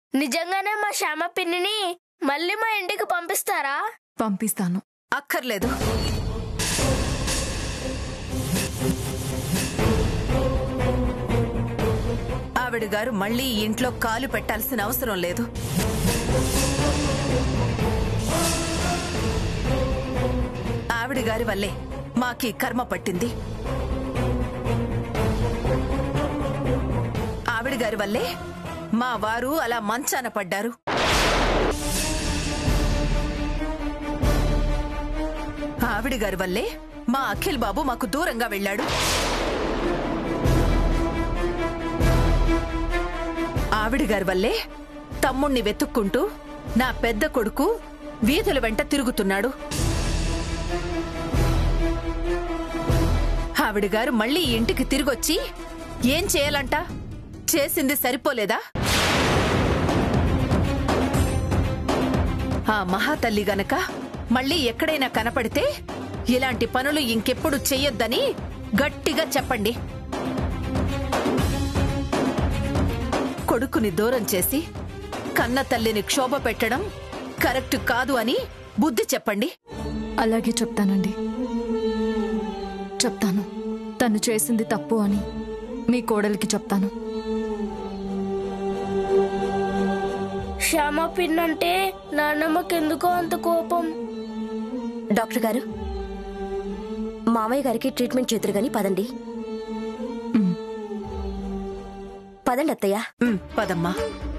నిజంగానే మా శ్యామ పిన్నిని మళ్ళీ మా ఇంటికి పంపిస్తారా పంపిస్తాను అక్కర్లేదు ఆవిడ గారు మళ్ళీ ఈ ఇంట్లో కాలు పెట్టాల్సిన అవసరం లేదు ఆవిడ గారి వల్లే మాకి కర్మ పట్టింది ఆవిడ గారి వల్లే మా వారు అలా మంచాన పడ్డారు ఆవిడ గారి వల్లే మా అఖిల్ బాబు మాకు దూరంగా వెళ్ళాడు ఆవిడ గారి వల్లే తమ్ముణ్ణి వెతుక్కుంటూ నా పెద్ద కొడుకు వీధుల వెంట తిరుగుతున్నాడు ఆవిడ గారు మళ్ళీ ఈ ఇంటికి తిరిగొచ్చి ఏం చేయాలంట చేసింది సరిపోలేదా ఆ మహాతల్లి గనక మళ్ళీ ఎక్కడైనా కనపడితే ఇలాంటి పనులు ఇంకెప్పుడు చెయ్యొద్దని గట్టిగా చెప్పండి కొడుకుని దూరం చేసి కన్న తల్లిని క్షోభ పెట్టడం కరెక్ట్ కాదు అని బుద్ధి చెప్పండి అలాగే చెప్తానండి చెప్తాను తను చేసింది తప్పు అని మీ కోడలికి చెప్తాను శ్యామ పిన్ అంటే నాన్నమ్మకెందుకో అంత కోపం డాక్టర్ గారు మామయ్య గారికి ట్రీట్మెంట్ చేతురు గాని పదండి ఉమ్. పదండి అత్తయ్య ఉమ్, పదమ్మా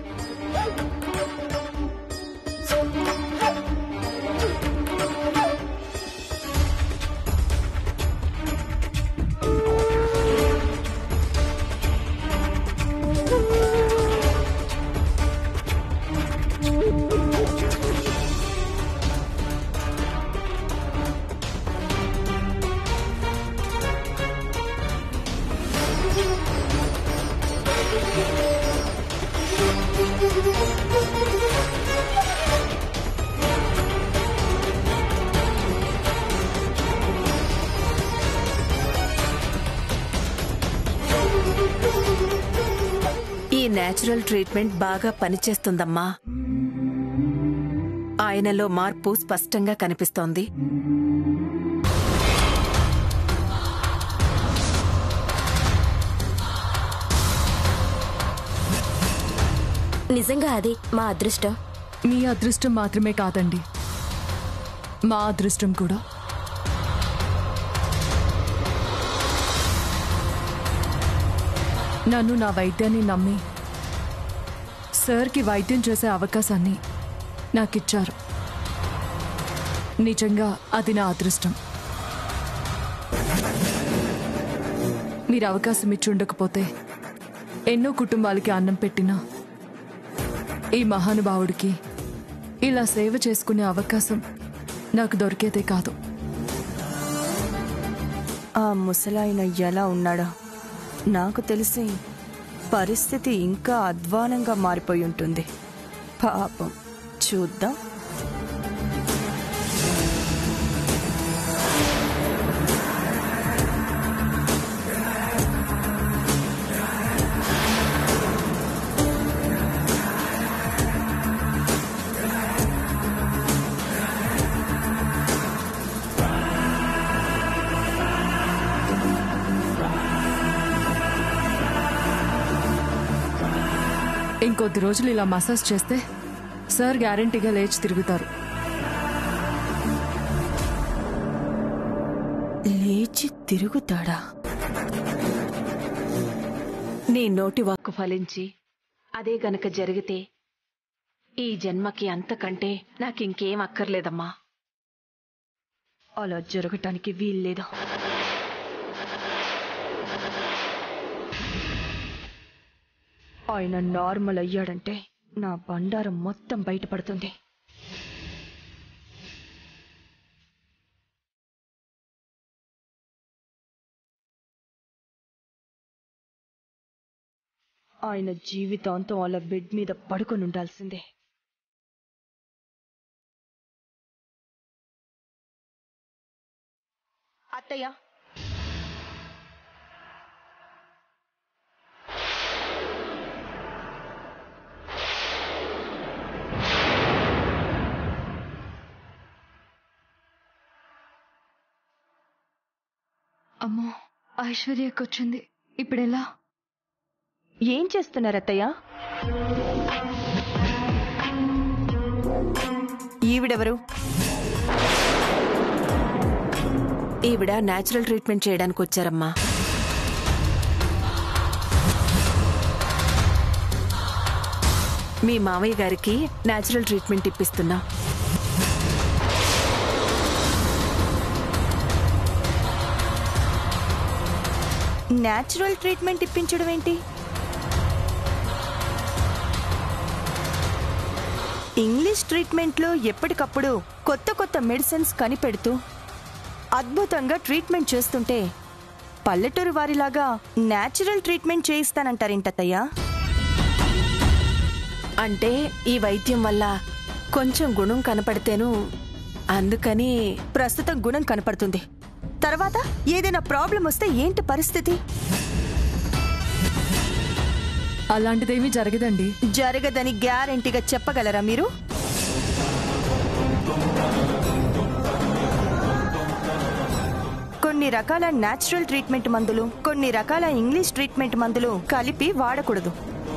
ఈ నేచురల్ ట్రీట్మెంట్ బాగా పనిచేస్తుందమ్మా ఆయనలో మార్పు స్పష్టంగా కనిపిస్తోంది నిజంగా అది మా అదృష్టం మీ అదృష్టం మాత్రమే కాదండి మా అదృష్టం కూడా నన్ను నా వైద్యాన్ని నమ్మి సార్కి వైద్యం చేసే అవకాశాన్ని నాకిచ్చారు నిజంగా అది నా అదృష్టం మీరు అవకాశం ఇచ్చి ఉండకపోతే ఎన్నో కుటుంబాలకి అన్నం పెట్టినా ఈ మహానుభావుడికి ఇలా సేవ చేసుకునే అవకాశం నాకు దొరికేదే కాదు ఆ ముసలాయన ఎలా ఉన్నాడో నాకు తెలిసి పరిస్థితి ఇంకా అధ్వానంగా మారిపోయి ఉంటుంది పాపం చూద్దాం ఇంకొద్ది రోజులు ఇలా మసాజ్ చేస్తే సార్ గ్యారంటీగా లేచి తిరుగుతారు లేచి తిరుగుతాడా నీ నోటి వాక్కు ఫలించి అదే గనక జరిగితే ఈ జన్మకి అంతకంటే నాకింకేం అక్కర్లేదమ్మా అలా జరగటానికి వీల్లేదు ఆయన నార్మల్ అయ్యాడంటే నా బండారం మొత్తం బయటపడుతుంది ఆయన జీవితాంతం అలా బెడ్ మీద పడుకొని ఉండాల్సిందే అత్తయ్య అమ్మో ఐశ్వర్యకి వచ్చింది ఇప్పుడు ఎలా ఏం చేస్తున్నారు అత్తయ్య ఈవిడెవరు ఈవిడ నేచురల్ ట్రీట్మెంట్ చేయడానికి వచ్చారమ్మా మీ మామయ్య గారికి నేచురల్ ట్రీట్మెంట్ ఇప్పిస్తున్నా న్యాచురల్ ట్రీట్మెంట్ ఇప్పించడం ఏంటి ఇంగ్లీష్ ట్రీట్మెంట్లో ఎప్పటికప్పుడు కొత్త కొత్త మెడిసిన్స్ కనిపెడుతూ అద్భుతంగా ట్రీట్మెంట్ చేస్తుంటే పల్లెటూరు వారిలాగా న్యాచురల్ ట్రీట్మెంట్ చేయిస్తానంటారేంటత్తయ్యా అంటే ఈ వైద్యం వల్ల కొంచెం గుణం కనపడితేను అందుకని ప్రస్తుతం గుణం కనపడుతుంది తర్వాత ఏదైనా ప్రాబ్లం వస్తే ఏంటి పరిస్థితి అలాంటిదేమీ జరగదండి జరగదని గ్యారెంటీగా చెప్పగలరా మీరు కొన్ని రకాల న్యాచురల్ ట్రీట్మెంట్ మందులు కొన్ని రకాల ఇంగ్లీష్ ట్రీట్మెంట్ మందులు కలిపి వాడకూడదు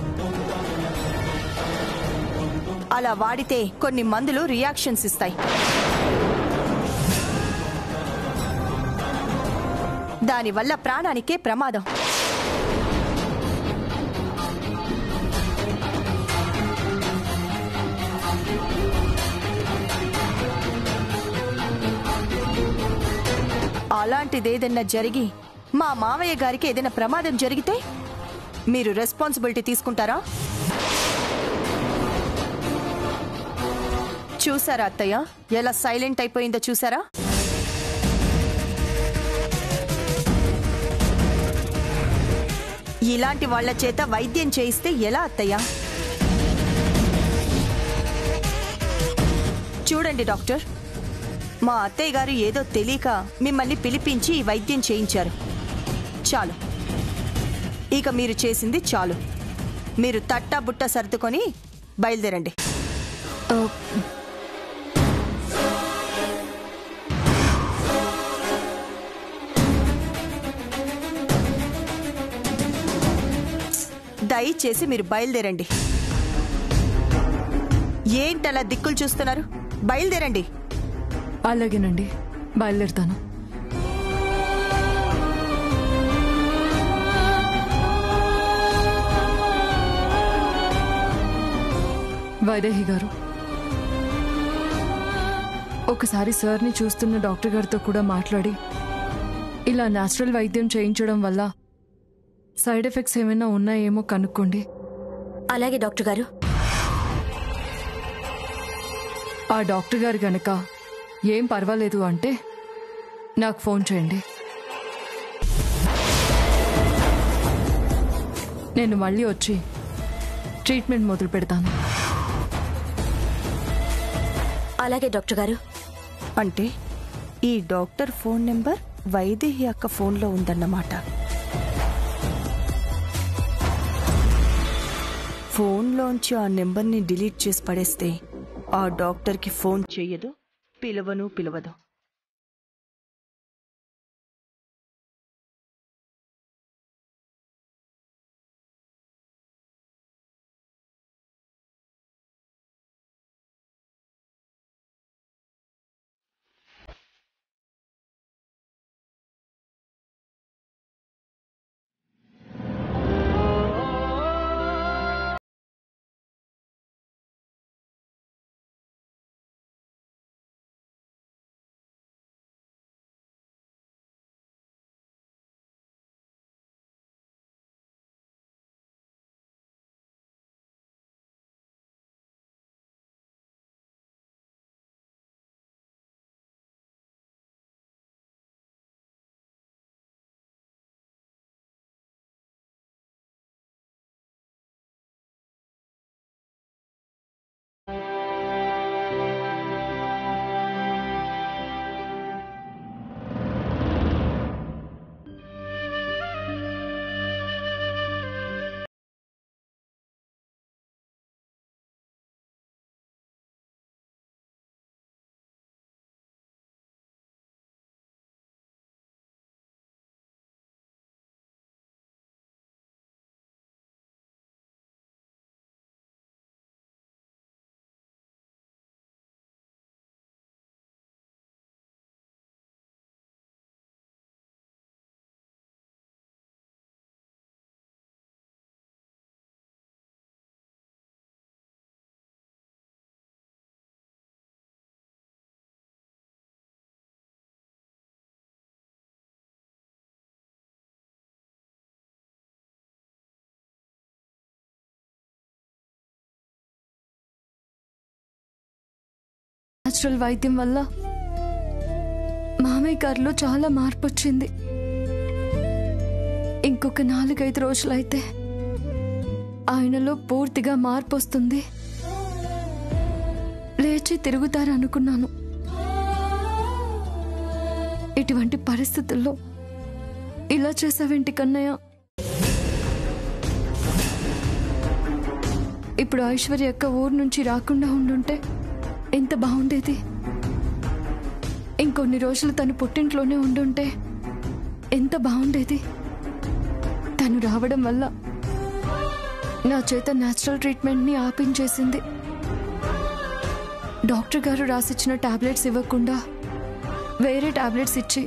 అలా వాడితే కొన్ని మందులు రియాక్షన్స్ ఇస్తాయి దానివల్ల ప్రాణానికే ప్రమాదం అలాంటిదేదన్నా జరిగి మా మావయ్య గారికి ఏదైనా ప్రమాదం జరిగితే మీరు రెస్పాన్సిబిలిటీ తీసుకుంటారా చూసారా అత్తయ్య ఎలా సైలెంట్ అయిపోయిందో చూసారా ఇలాంటి వాళ్ళ చేత వైద్యం చేయిస్తే ఎలా అత్తయ్య చూడండి డాక్టర్ మా అత్తయ్య గారు ఏదో తెలియక మిమ్మల్ని పిలిపించి ఈ వైద్యం చేయించారు చాలు ఇక మీరు చేసింది చాలు మీరు తట్టా బుట్ట సర్దుకొని బయలుదేరండి దయచేసి మీరు బయలుదేరండి ఏంటలా దిక్కులు చూస్తున్నారు బయలుదేరండి అలాగేనండి బయలుదేరుతాను వైదేహి గారు ఒకసారి సార్ని చూస్తున్న డాక్టర్ గారితో కూడా మాట్లాడి ఇలా నేచురల్ వైద్యం చేయించడం వల్ల సైడ్ ఎఫెక్ట్స్ ఏమైనా ఉన్నాయేమో కనుక్కోండి అలాగే డాక్టర్ గారు ఆ డాక్టర్ గారు గనక ఏం పర్వాలేదు అంటే నాకు ఫోన్ చేయండి నేను మళ్ళీ వచ్చి ట్రీట్మెంట్ మొదలు పెడతాను అలాగే డాక్టర్ గారు అంటే ఈ డాక్టర్ ఫోన్ నెంబర్ వైదేహి అక్క ఫోన్లో ఉందన్నమాట ఫోన్లోంచి ఆ నెంబర్ని డిలీట్ చేసి పడేస్తే ఆ డాక్టర్కి ఫోన్ చెయ్యదు పిలవను పిలవదు న్యాచురల్ వైద్యం వల్ల మామయ్య గారిలో చాలా మార్పు వచ్చింది ఇంకొక నాలుగైదు రోజులైతే ఆయనలో పూర్తిగా మార్పు వస్తుంది లేచి తిరుగుతారనుకున్నాను ఇటువంటి పరిస్థితుల్లో ఇలా చేసావేంటి కన్నయ్య ఇప్పుడు ఐశ్వర్య అక్క ఊరు నుంచి రాకుండా ఉండుంటే ఎంత బాగుండేది ఇంకొన్ని రోజులు తను పుట్టింట్లోనే ఉండుంటే ఎంత బాగుండేది తను రావడం వల్ల నా చేత న్యాచురల్ ట్రీట్మెంట్ని ఆపించేసింది డాక్టర్ గారు రాసిచ్చిన టాబ్లెట్స్ ఇవ్వకుండా వేరే టాబ్లెట్స్ ఇచ్చి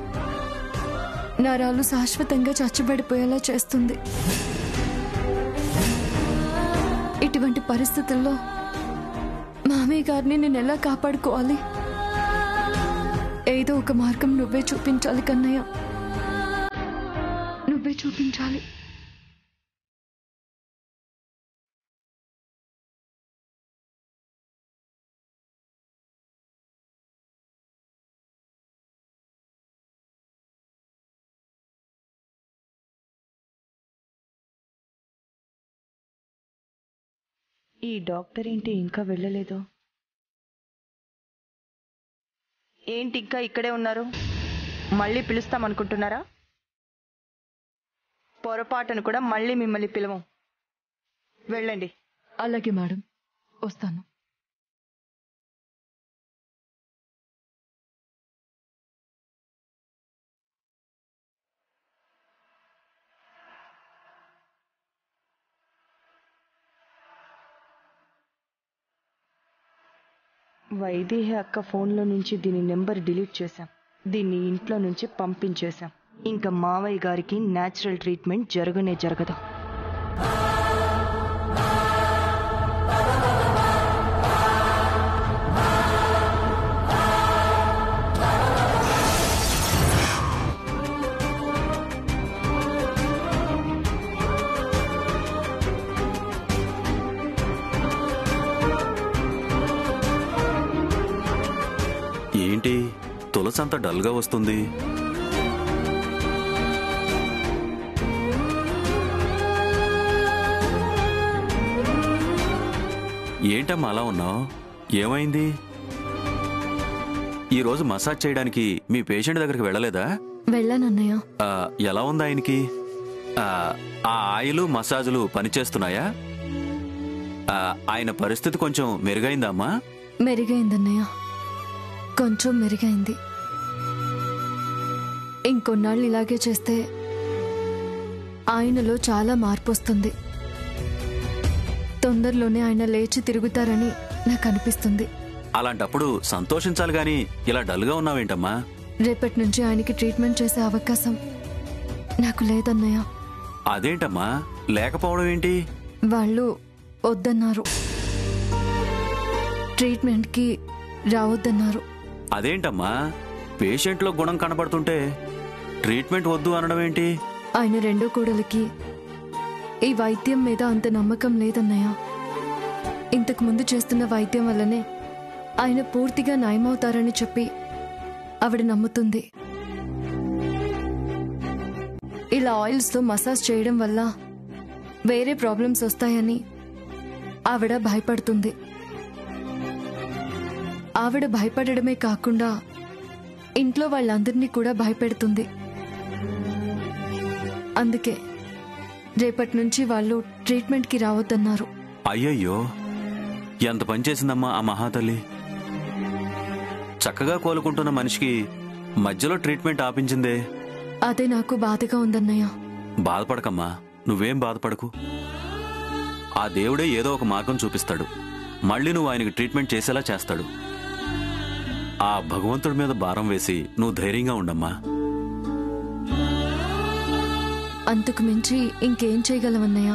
నరాలు శాశ్వతంగా చచ్చుబడిపోయేలా చేస్తుంది ఇటువంటి పరిస్థితుల్లో మామయ్య గారిని నేను ఎలా కాపాడుకోవాలి ఏదో ఒక మార్గం నువ్వే చూపించాలి కన్నయ్య నువ్వే చూపించాలి ఈ డాక్టర్ ఏంటి ఇంకా వెళ్ళలేదు ఏంటి ఇంకా ఇక్కడే ఉన్నారు మళ్ళీ పిలుస్తామనుకుంటున్నారా పొరపాటును కూడా మళ్ళీ మిమ్మల్ని పిలవం వెళ్ళండి అలాగే మేడం వస్తాను వైదేహి అక్క ఫోన్లో నుంచి దీని నెంబర్ డిలీట్ చేశాం దీన్ని ఇంట్లో నుంచి పంపించేశాం ఇంకా మావయ్య గారికి న్యాచురల్ ట్రీట్మెంట్ జరగనే జరగదు ఏంటి తులసంత డల్గా వస్తుంది ఏంటమ్మా అలా ఉన్నావు ఏమైంది ఈరోజు మసాజ్ చేయడానికి మీ పేషెంట్ దగ్గరికి వెళ్ళలేదా వెళ్ళానన్నయ్య ఆ, ఎలా ఉంది ఆయనకి ఆ, ఆ ఆయిలు మసాజులు పనిచేస్తున్నాయా ఆ, ఆయన పరిస్థితి కొంచెం మెరుగైందమ్మా మెరుగైందన్నయ్య కొంచెం మెరుగైంది ఇంకొన్నాళ్ళు ఇలాగే చేస్తే ఆయనలో చాలా మార్పు వస్తుంది తొందరలోనే ఆయన లేచి తిరుగుతారని నాకు అనిపిస్తుంది అలాంటప్పుడు సంతోషించాలి గాని ఇలా డల్గా ఉన్నావేంటమ్మా రేపటి నుంచి ఆయనకి ట్రీట్మెంట్ చేసే అవకాశం నాకు లేదన్నయ్య అదేంటమ్మా లేకపోవడం ఏంటి వాళ్ళు వద్దన్నారు ట్రీట్మెంట్కి రావద్దన్నారు అదేంటమ్మా పేషెంట్లో గుణం కనబడుతుంటే ట్రీట్మెంట్ వద్దు అనడం ఏంటి ఆయన రెండో కోడలికి ఈ వైద్యం మీద అంత నమ్మకం లేదన్నయ్య ఇంతకు ముందు చేస్తున్న వైద్యం వల్లనే ఆయన పూర్తిగా నయమవుతారని చెప్పి ఆవిడ నమ్ముతుంది ఇలా ఆయిల్స్తో మసాజ్ చేయడం వల్ల వేరే ప్రాబ్లమ్స్ వస్తాయని ఆవిడ భయపడుతుంది ఆవిడ భయపడడమే కాకుండా ఇంట్లో వాళ్ళందరినీ కూడా భయపెడుతుంది అందుకే రేపటి నుంచి వాళ్ళు ట్రీట్మెంట్కి రావద్దన్నారు అయ్యయ్యో ఎంత పని చేసిందమ్మా ఆ మహాతల్లి చక్కగా కోలుకుంటున్న మనిషికి మధ్యలో ట్రీట్మెంట్ ఆపించిందే అదే నాకు బాధగా ఉందన్నయ్య బాధపడకమ్మా నువ్వేం బాధపడకు ఆ దేవుడే ఏదో ఒక మార్గం చూపిస్తాడు మళ్ళీ నువ్వు ఆయనకి ట్రీట్మెంట్ చేసేలా చేస్తాడు ఆ భగవంతుడి మీద భారం వేసి నువ్వు ధైర్యంగా ఉండమ్మా అంతకు మించి ఇంకేం చేయగలవన్నయ్య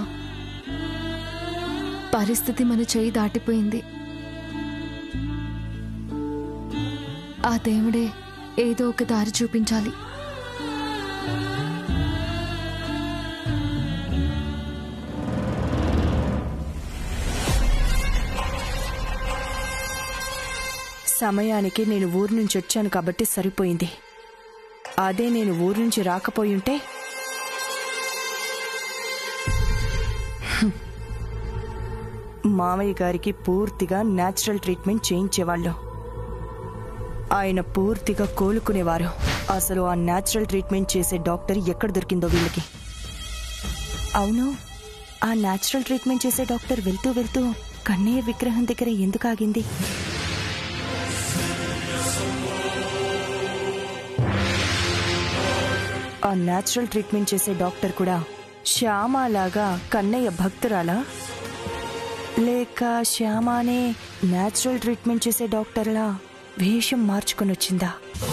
పరిస్థితి మన చేయి దాటిపోయింది ఆ దేవుడే ఏదో ఒక దారి చూపించాలి సమయానికి నేను ఊరు నుంచి వచ్చాను కాబట్టి సరిపోయింది అదే నేను ఊరు నుంచి రాకపోయుంటే హ్మ్. మామయ్య గారికి పూర్తిగా న్యాచురల్ ట్రీట్మెంట్ చేయించేవాళ్ళు ఆయన పూర్తిగా కోలుకునేవారు అసలు ఆ న్యాచురల్ ట్రీట్మెంట్ చేసే డాక్టర్ ఎక్కడ దొరికిందో వీళ్ళకి అవును ఆ న్యాచురల్ ట్రీట్మెంట్ చేసే డాక్టర్ వెళ్తూ వెళ్తూ కన్నయ్య విగ్రహం దగ్గర ఎందుకు ఆగింది ఆ న్యాచురల్ ట్రీట్మెంట్ చేసే డాక్టర్ కూడా శ్యామలాగా కన్నయ్య భక్తురాలా లేక శ్యామానే న్యాచురల్ ట్రీట్మెంట్ చేసే డాక్టర్లా వేషం మార్చుకొని వచ్చిందా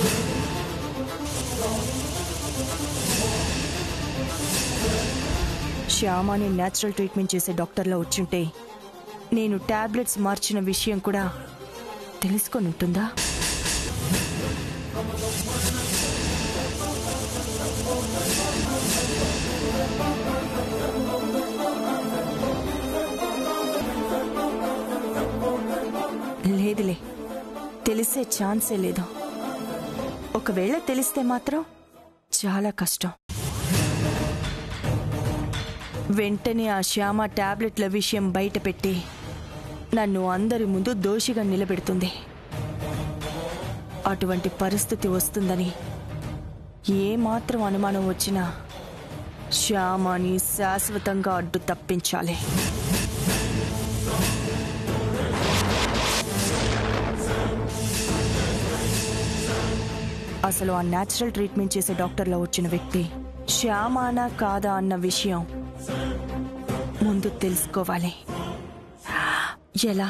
శ్యామాని న్యాచురల్ ట్రీట్మెంట్ చేసే డాక్టర్లా వచ్చుంటే నేను టాబ్లెట్స్ మార్చిన విషయం కూడా తెలుసుకొని ఉంటుందా లేదులే తెలిసే ఛాన్సే లేదు ఒకవేళ తెలిస్తే మాత్రం చాలా కష్టం వెంటనే ఆ శ్యామ టాబ్లెట్ల విషయం బయటపెట్టి నన్ను అందరి ముందు దోషిగా నిలబెడుతుంది అటువంటి పరిస్థితి వస్తుందని ఏమాత్రం అనుమానం వచ్చినా శ్యామని శాశ్వతంగా అడ్డు తప్పించాలి అసలు ఆ న్యాచురల్ ట్రీట్మెంట్ చేసే డాక్టర్లో వచ్చిన వ్యక్తి శ్యామానా కాదా అన్న విషయం ముందు తెలుసుకోవాలి ఎలా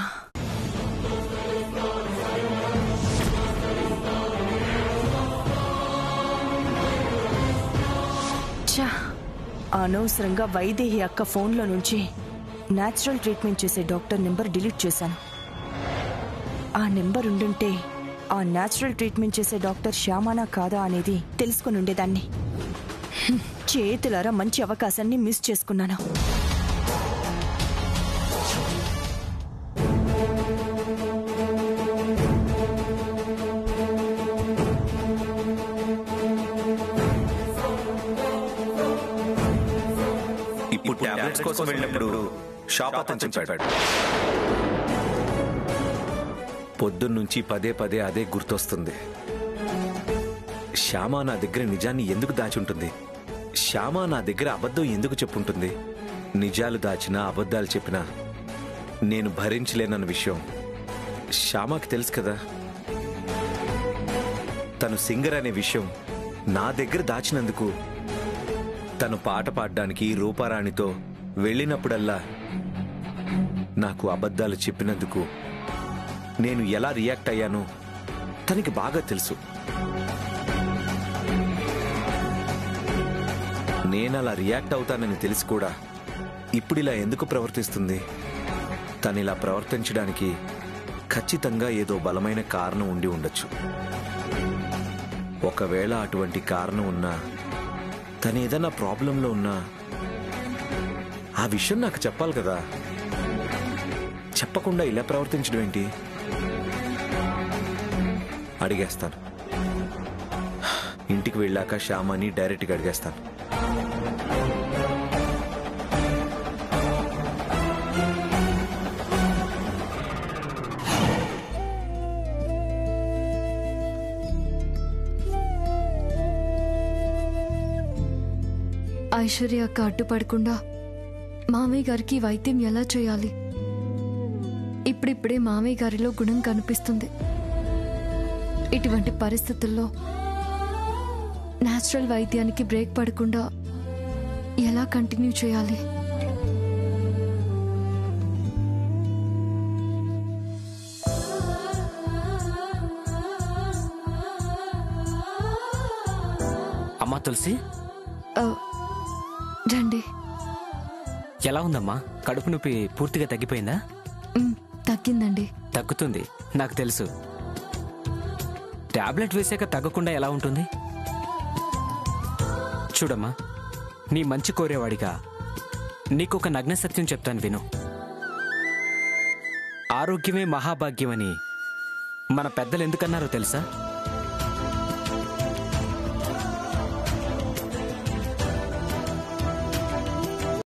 ఛా అనవసరంగా వైదేహి అక్క ఫోన్లో నుంచి న్యాచురల్ ట్రీట్మెంట్ చేసే డాక్టర్ నెంబర్ డిలీట్ చేశాను ఆ నెంబర్ ఉండుంటే ఆ న్యాచురల్ ట్రీట్మెంట్ చేసే డాక్టర్ శ్యామానా కాదా అనేది తెలుసుకుని ఉండేదాన్ని హ్మ్, చేతులారా మంచి అవకాశాన్ని మిస్ చేసుకున్నాను ఇప్పుడు టాబ్లెట్స్ కోసం వెళ్ళినప్పుడు షాప్ అతను చెప్పాడు పొద్దున్నుంచి పదే పదే అదే గుర్తొస్తుంది శ్యామ నా దగ్గర నిజాన్ని ఎందుకు దాచుంటుంది శ్యామ నా దగ్గర అబద్ధం ఎందుకు చెప్పుంటుంది నిజాలు దాచినా అబద్ధాలు చెప్పినా నేను భరించలేనన్న విషయం శ్యామకి తెలుసు కదా తను సింగర్ అనే విషయం నా దగ్గర దాచినందుకు తను పాట పాడడానికి రూపారాణితో వెళ్ళినప్పుడల్లా నాకు అబద్ధాలు చెప్పినందుకు నేను ఎలా రియాక్ట్ అయ్యానో తనకి బాగా తెలుసు నేను అలా రియాక్ట్ అవుతానని తెలిసి కూడా ఇప్పుడు ఇలా ఎందుకు ప్రవర్తిస్తుంది తను ఇలా ప్రవర్తించడానికి ఖచ్చితంగా ఏదో బలమైన కారణం ఉండి ఉండొచ్చు ఒకవేళ అటువంటి కారణం ఉన్నా తను ఏదైనా ప్రాబ్లంలో ఉన్నా ఆ విషయం నాకు చెప్పాలి కదా చెప్పకుండా ఇలా ప్రవర్తించడం ఏంటి అడిగేస్తాను ఇంటికి వెళ్ళాక శ్యామని డైరెక్ట్గా అడిగేస్తాను ఐశ్వర్య అక్క అడ్డుపడకుండా మామయ్య గారికి వైద్యం ఎలా చేయాలి ఇప్పుడిప్పుడే మామయ్య గారిలో గుణం కనిపిస్తుంది ఇటువంటి పరిస్థితుల్లో నేచురల్ వైద్యానికి బ్రేక్ పడకుండా ఎలా కంటిన్యూ చేయాలి అమ్మా తులసి ఆ, రండి ఎలా ఉందమ్మా కడుపు నొప్పి పూర్తిగా తగ్గిపోయిందా ఉమ్, తగ్గిందండి తగ్గుతుంది నాకు తెలుసు టాబ్లెట్ వేసాక తగ్గకుండా ఎలా ఉంటుంది చూడమ్మా నీ మంచి కోరేవాడిగా నీకొక నగ్న సత్యం చెప్తాను విను ఆరోగ్యమే మహాభాగ్యమని మన పెద్దలు ఎందుకన్నారో తెలుసా